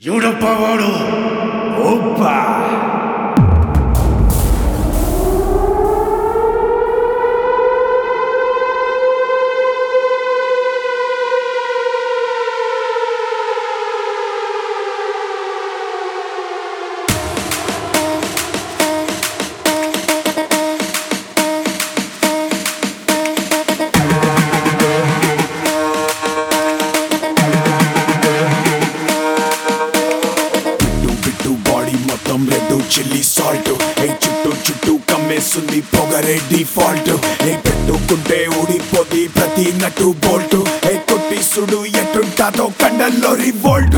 ఎవడప్ప వాడు ఓప్పా బిట్టు బిట్టు బాడీ మొత్తం రెడ్ చిల్లీ సాల్ట్ ఏ చుట్టూ చుట్టూ కమ్మేస్తుంది పొగరే డిఫాల్ట్ ఏ పెట్టుకుంటే ఊడిపోది ప్రతి నట్టు బోల్ట్ ఏ కొట్టి సుడు ఎట్టుంటాదో కండల్లో రివోల్ట్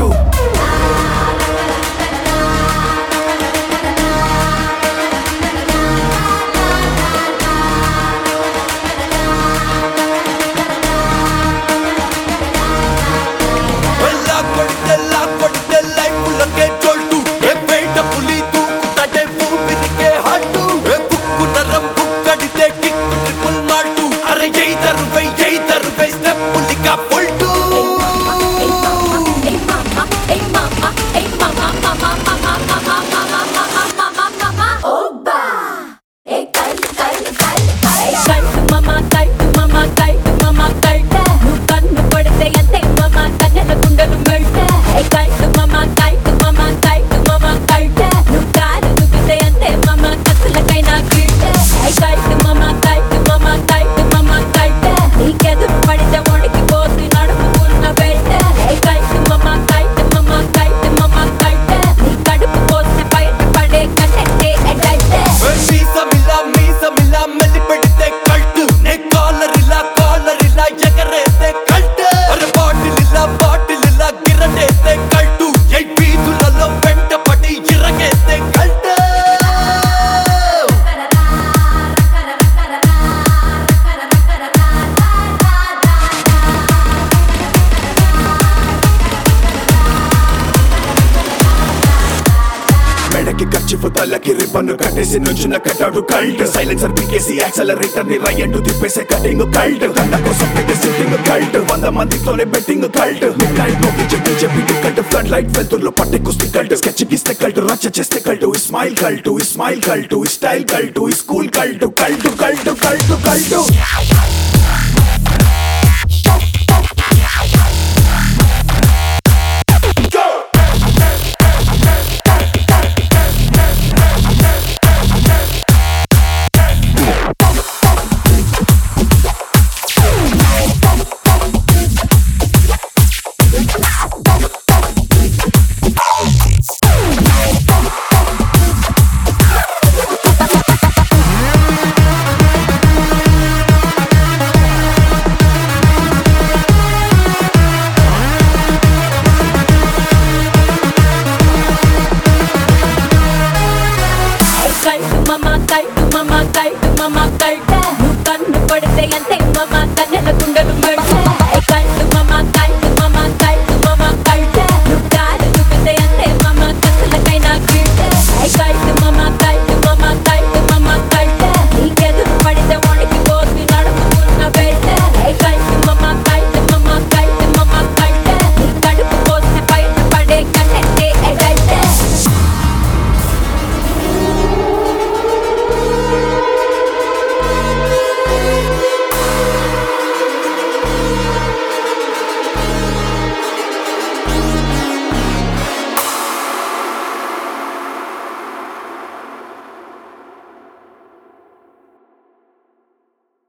వెళ్ళా కొడితే లా కొడితే లైఫ్లకే చోల్టు ఏ బయట పులి దూకుతాడే ఊపిరికే హట్టు ఏ బుక్కు నరం బుక్కడితే కిక్కు ట్రిపుల్ మాల్టు అరే ఎయితరు వై ఎయితరు వై స్టెప్ పులికా పొల్టు పడితే ఒడికి పోసి నడుపుకున్న బెల్ట్ కైట్ మమ్మ కైట్ మమ్మ కైట్ మమ్మ కైట్ నీ కడుపు పోస్తే బయట పడే కంటే అడల్ట్ ఏ మీసమిలా మీసమిలా మెల్లి పెడితే కల్టు నే కాలర్ ఇలా కాలర్ ఇలా ఎగరేస్తే కల్ట్ అరే బాటిల్ ఇలా బాటిల్ ఇలా గిరటేస్తే కల్టు ఏ వీధులలో వెంట పడి ఇరగేస్తే కల్ట్ మెడకి ఖర్చు తల్లకి రిబ్బన్ను కట్టేసి నుంచున్న కట్టాడు కల్ట్ సైలెన్సర్ పీకేసి యాక్సలరేటర్ ని రయ్యండు తిప్పేసే కటింగ్ కల్ట్ దండ కోసం పెట్టే సిట్టింగ్ కల్ట్ వంద మందితోనే బెట్టింగ్ కల్ట్ మిడ్ నైట్ నోకి చెప్పి చెప్పి కల్ట్ ఫ్లడ్ లైట్ వెళ్తుర్లో పట్టే కుస్తీ కల్ట్ స్కెచ్ గీస్తే కల్ట్ రచ్చ చేస్తే cult smile cult smile cult style cult school cult cult cult cult cult kite మమ్మ కైట్ మమ్మ కైట్ మమ్మ కైట్ నువ్వు కన్ను పడితే ఎంత